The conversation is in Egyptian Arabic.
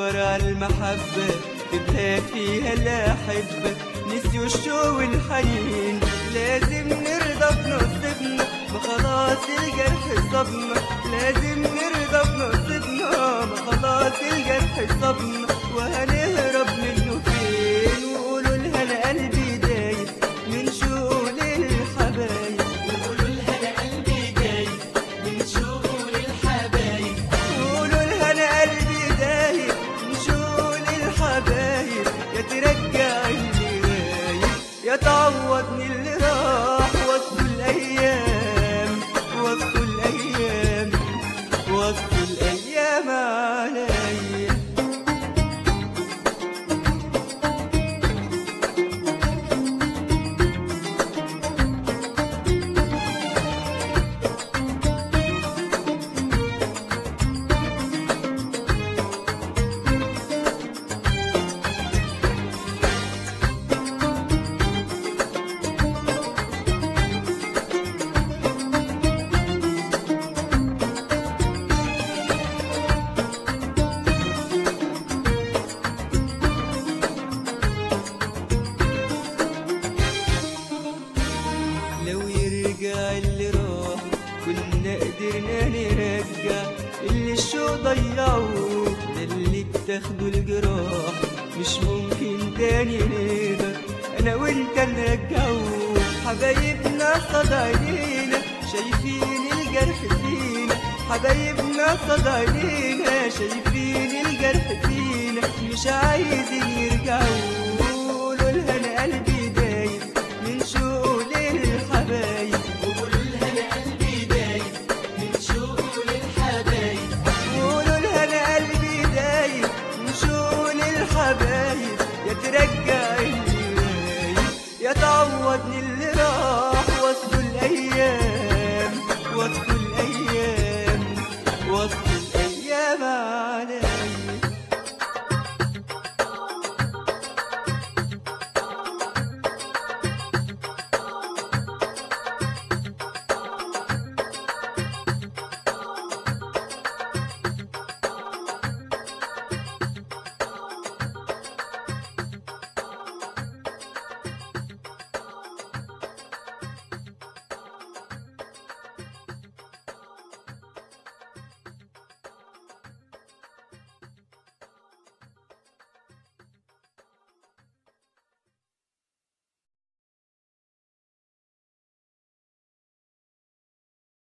ورا المحبة تبقى فيها الأحبة نسيوا الشوق والحنين لازم نرضى بنصيبنا ما خلاص الجرح صابنا لازم نرضى بنصيبنا ما خلاص الجرح صابنا وهنهرب منه فين وقولوا لها انا قلبي دايب من شوق للحبايب وقولوا لها انا قلبي جاي من شغل الحبايب قولوا لها انا قلبي دايب من شوق للحبايب يا ترجع اللي غايب يا تعوضني اللي راح وسط الايام وسط الايام وسط الايام عليا لو يرجع اللي راح كنا قدرنا نرجع اللي الشوق ضيعوه ده اللي اتاخدوا الجراح مش ممكن تاني نقدر انا وانت نرجعوه حبايبنا قصاد عينينا شايفين الجرح فينا حبايبنا قصاد عينينا شايفين الجرح فينا مش عايزين يرجعوا